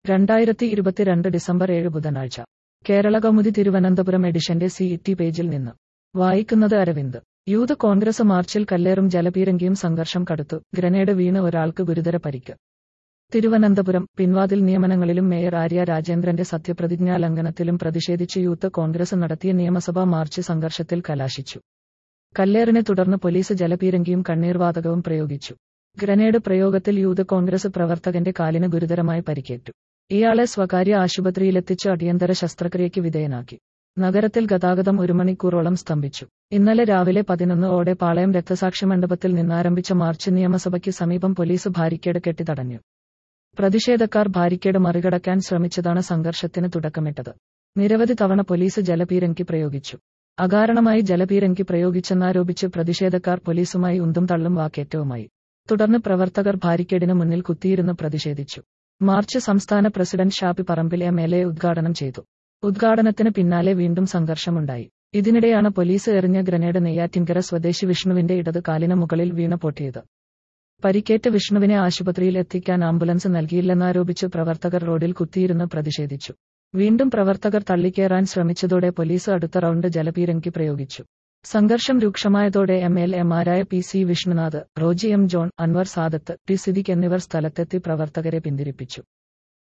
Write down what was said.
രണ്ടായിരത്തി ഇരുപത്തിരണ്ട് ഡിസംബർ ഏഴ് ബുധനാഴ്ച കേരള കൗമുദി തിരുവനന്തപുരം എഡിഷന്റെ സി ടി പേജിൽ നിന്ന് വായിക്കുന്നത് അരവിന്ദ് യൂത്ത് കോൺഗ്രസ് മാർച്ചിൽ കല്ലേറും ജലപീരങ്കിയും സംഘർഷം കടുത്തു ഗ്രനേഡ് വീണ് ഒരാൾക്ക് ഗുരുതര പരിക്ക് തിരുവനന്തപുരം പിൻവാതിൽ നിയമനങ്ങളിലും മേയർ ആര്യ രാജേന്ദ്രന്റെ സത്യപ്രതിജ്ഞാ ലംഘനത്തിലും പ്രതിഷേധിച്ച് യൂത്ത് കോൺഗ്രസ് നടത്തിയ നിയമസഭാ മാർച്ച് സംഘർഷത്തിൽ കലാശിച്ചു കല്ലേറിനെ തുടർന്ന് പോലീസ് ജലപീരങ്കിയും കണ്ണീർവാതകവും പ്രയോഗിച്ചു ഗ്രനേഡ് പ്രയോഗത്തിൽ യൂത്ത് കോൺഗ്രസ് പ്രവർത്തകന്റെ കാലിന് ഗുരുതരമായി പരിക്കേറ്റു ഇയാളെ സ്വകാര്യ ആശുപത്രിയിലെത്തിച്ച് അടിയന്തര ശസ്ത്രക്രിയയ്ക്ക് വിധേയനാക്കി നഗരത്തിൽ ഗതാഗതം ഒരു മണിക്കൂറോളം സ്തംഭിച്ചു ഇന്നലെ രാവിലെ പതിനൊന്ന് ഓടെ പാളയം രക്തസാക്ഷി മണ്ഡപത്തിൽ നിന്നാരംഭിച്ച മാർച്ച് നിയമസഭയ്ക്ക് സമീപം പോലീസ് ബാരിക്കേഡ് കെട്ടിത്തടഞ്ഞു പ്രതിഷേധക്കാർ ബാരിക്കേഡ് മറികടക്കാൻ ശ്രമിച്ചതാണ് സംഘർഷത്തിന് തുടക്കമിട്ടത് നിരവധി തവണ പോലീസ് ജലപീരങ്കി പ്രയോഗിച്ചു അകാരണമായി ജലപീരങ്കി പ്രയോഗിച്ചെന്നാരോപിച്ച് പ്രതിഷേധക്കാർ പോലീസുമായി ഉന്തും തള്ളും വാക്കേറ്റവുമായി തുടർന്ന് പ്രവർത്തകർ ബാരിക്കേഡിന് മുന്നിൽ കുത്തിയിരുന്ന് പ്രതിഷേധിച്ചു മാർച്ച് സംസ്ഥാന president Shafi Parambil M L A ഉദ്ഘാടനം ചെയ്തു ഉദ്ഘാടനത്തിന് പിന്നാലെ വീണ്ടും സംഘർഷമുണ്ടായി ഇതിനിടെയാണ് പോലീസ് എറിഞ്ഞ ഗ്രനേഡ് നെയ്യാറ്റിൻകര സ്വദേശി വിഷ്ണുവിന്റെ ഇടത് കാലിന് മുകളിൽ വീണ പൊട്ടിയത് പരിക്കേറ്റ വിഷ്ണുവിനെ ആശുപത്രിയിൽ എത്തിക്കാൻ ആംബുലൻസ് നൽകിയില്ലെന്നാരോപിച്ച് പ്രവർത്തകർ റോഡിൽ കുത്തിയിരുന്ന് പ്രതിഷേധിച്ചു വീണ്ടും പ്രവർത്തകർ തള്ളിക്കയറാൻ ശ്രമിച്ചതോടെ പോലീസ് അടുത്ത റൗണ്ട് ജലപീരങ്കി പ്രയോഗിച്ചു സംഘർഷം രൂക്ഷമായതോടെ എം എൽ എമാരായ P C Vishnunath Roji M John Anwar Sadath T Siddique എന്നിവർ സ്ഥലത്തെത്തി പ്രവർത്തകരെ പിന്തിരിപ്പിച്ചു